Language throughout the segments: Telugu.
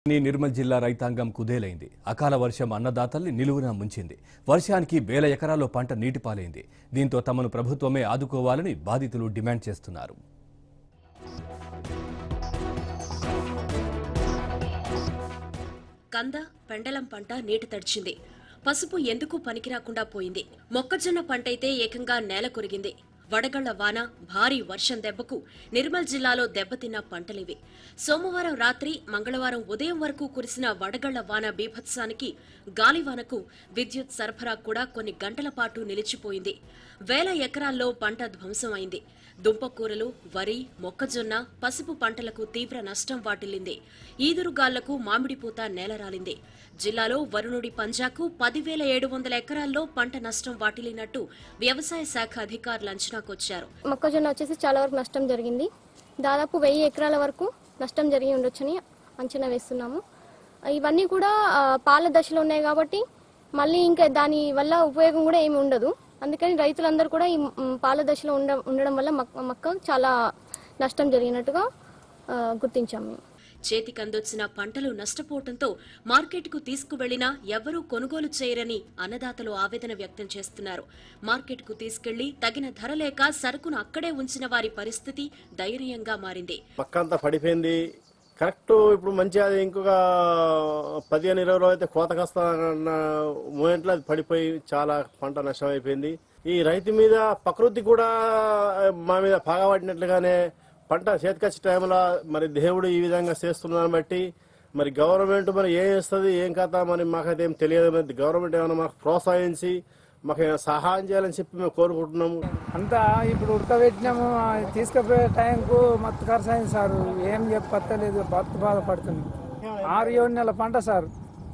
ని నిర్మల్ జిల్లా రైతాంగం కుదేలైంది అకాల వర్షం అన్నదాతల్ని నిలువున ముంచింది వర్షానికి వేల ఎకరాల్లో పంట నీటిపాలైంది దీంతో తమను ప్రభుత్వమే ఆదుకోవాలని బాధితులు డిమాండ్ చేస్తున్నారు కంద పెండలం పంట నీటి తడిచింది పసుపు ఎందుకు పనికిరాకుండా పోయింది మొక్కజొన్న పంటైతే ఏకంగా నేల కొరిగింది వడగళ్ల వాన భారీ వర్షం దెబ్బకు నిర్మల్ జిల్లాలో దెబ్బతిన్న పంటలివి సోమవారం రాత్రి మంగళవారం ఉదయం వరకు కురిసిన వడగళ్ల వాన బీభత్సానికి గాలివానకు విద్యుత్ సరఫరా కూడా కొన్ని గంటల పాటు నిలిచిపోయింది వేల ఎకరాల్లో పంట ధ్వంసమైంది దుంపకూరలు వరి మొక్కజొన్న పసుపు పంటలకు తీవ్ర నష్టం వాటిల్లింది ఈదురుగాళ్లకు మామిడి పూత నేలరాలింది జిల్లాలో వరుణుడి పంజాకు పదివేల ఏడు వందల ఎకరాల్లో పంట నష్టం వాటిల్లినట్టు వ్యవసాయ శాఖ అధికారులు అంచనాకొచ్చారు మొక్కజొన్న వచ్చేసి చాలా వరకు నష్టం జరిగింది దాదాపు వెయ్యి ఎకరాల వరకు నష్టం జరిగి ఉండొచ్చని అంచనా వేస్తున్నాము ఇవన్నీ కూడా ఆ, పాల దశలో ఉన్నాయి కాబట్టి మళ్ళీ ఇంకా దాని వల్ల ఉపయోగం కూడా ఏమి ఉండదు అందుకని రైతులందరూ కూడా ఈ మ్, పాల దశలో ఉండ ఉండడం వల్ల మక్క మక్క చాలా నష్టం జరిగినట్టుగా ఆ, గుర్తించాము మేము చేతికందొచ్చిన పంటలు నష్టపోవడంతో మార్కెట్కు తీసుకువెళ్లినా ఎవరూ కొనుగోలు చేయరని అన్నదాతలు ఆవేదన వ్యక్తం చేస్తున్నారు మార్కెట్కు తీసుకెళ్లి తగిన ధర లేక సరుకును అక్కడే ఉంచిన వారి పరిస్థితి దయనీయంగా మారింది పక్క అంతా పడిపోయింది కరెక్ట్ ఇప్పుడు మంచిగా అది ఇంకొక పదిహేను ఇరవై రోజులు అయితే కోతకొస్తాన్న మూమెంట్లో అది పడిపోయి చాలా పంట నష్టం అయిపోయింది ఈ రైతు మీద ప్రకృతి కూడా మా మీద పగబడినట్లుగానే పంట చేతికొచ్చే టైంలో మరి దేవుడు ఈ విధంగా చేస్తున్నాను బట్టి మరి గవర్నమెంట్ మరి ఏం చేస్తుంది ఏం కథ మరి మాకైతే ఏం తెలియదు మరి గవర్నమెంట్ ఏమైనా మాకు ప్రోత్సహించి మాకు ఏమైనా సహాయం చేయాలని చెప్పి మేము కోరుకుంటున్నాము అంతా ఇప్పుడు ఉడకబెట్టినాము ఆ తీసుకుపోయే టైంకు మత్తు ఖర్చు అయింది సార్ ఏం చెప్పలేదు బతు బాధపడుతుంది ఆరు ఏడు నెలల పంట సార్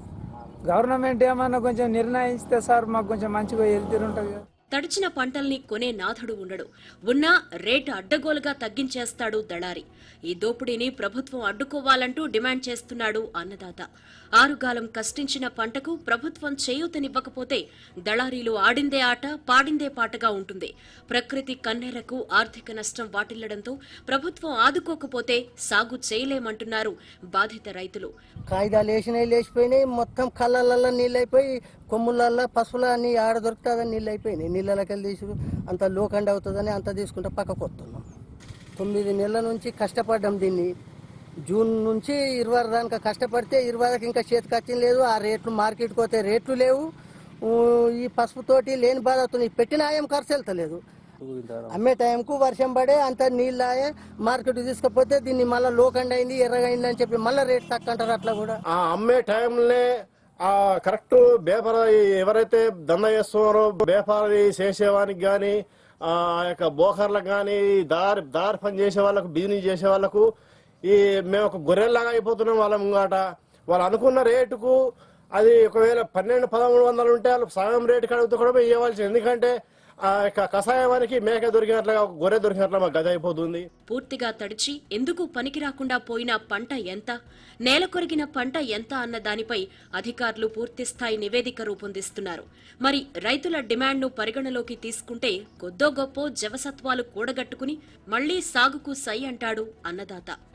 గవర్నమెంట్ ఏమన్నా కొంచెం నిర్ణయిస్తే సార్ మాకు కొంచెం మంచిగా వెళ్తూ ఉంటుంది కదా తడిచిన పంటల్ని కొనే నాథుడు ఉండడు ఉన్నా రేటు అడ్డగోలుగా తగ్గించేస్తాడు దళారి ఈ దోపిడీని ప్రభుత్వం అడ్డుకోవాలంటూ డిమాండ్ చేస్తున్నాడు అన్నదాత ఆరుగాలం కష్టించిన పంటకు ప్రభుత్వం చేయూతనివ్వకపోతే దళారీలు ఆడిందే ఆట పాడిందే పాటగా ఉంటుంది ప్రకృతి కన్నెరకు ఆర్థిక నష్టం వాటిల్లడంతో ప్రభుత్వం ఆదుకోకపోతే సాగు చేయలేమంటున్నారు బాధిత రైతులు కాగితాలు వేసినాయి లేచిపోయినాయి మొత్తం కళ్ళల్లో నీళ్ళు అయిపోయి కొమ్ములల్లో పసుపుల అన్ని ఆడ దొరుకుతుందని నీళ్ళు అయిపోయినాయి నీళ్ళకి వెళ్ళి తీసుకు అంత లోకండి అవుతుందని అంత తీసుకుంటే పక్కకు వస్తున్నాం తొమ్మిది నెలల నుంచి కష్టపడ్డాం దీన్ని జూన్ నుంచి ఇరవై దానికి కష్టపడితే ఇరవైకి ఇంకా చేతికి వచ్చింది లేదు ఆ రేట్లు మార్కెట్కి పోతే రేట్లు లేవు ఊ, ఈ పసుపుతోటి లేని బాధ అవుతుంది పెట్టిన ఆయం ఖర్చు వెళ్తలేదు అమ్మే టైంకు వర్షం పడే అంత నీళ్ళు ఆయే మార్కెట్ తీసుకపోతే దీన్ని మళ్ళీ లోకండి అయింది ఎర్రగా అయింది అని చెప్పి మళ్ళీ రేట్ తక్కువ అంటారు అట్లా కూడా ఆ అమ్మే టైంలో ఆ కరెక్ట్ వ్యాపారి ఎవరైతే దంద చేస్తున్నారో వ్యాపారి చేసేవానికి గాని ఆ యొక్క బోకర్లకు గాని దారి దారి పని చేసే వాళ్ళకు బిజినెస్ చేసే వాళ్ళకు ఈ మేము ఒక గొర్రెల్లాగా అయిపోతున్నాం వాళ్ళ ముంగాట వాళ్ళు అనుకున్న రేటుకు అది ఒకవేళ పన్నెండు పదమూడు వందలు ఉంటే వాళ్ళు సగం రేటుకి అడుగుతూ కూడా మేము ఇవ్వాల్సింది ఎందుకంటే ఆ యొక్క కషాయానికి మేక దొరికినట్లుగా ఒక గొర్రె దొరికినట్లుగా మాకు గది అయిపోతుంది పూర్తిగా తడిచి ఎందుకు పనికి రాకుండా పోయిన పంట ఎంత నేల కొరిగిన పంట ఎంత అన్న దానిపై అధికారులు పూర్తిస్థాయి నివేదిక రూపొందిస్తున్నారు మరి రైతుల డిమాండ్ను పరిగణలోకి తీసుకుంటే కొద్దో గొప్పో జవసత్వాలు కూడగట్టుకుని మళ్లీ సాగుకు సై అంటాడు అన్నదాత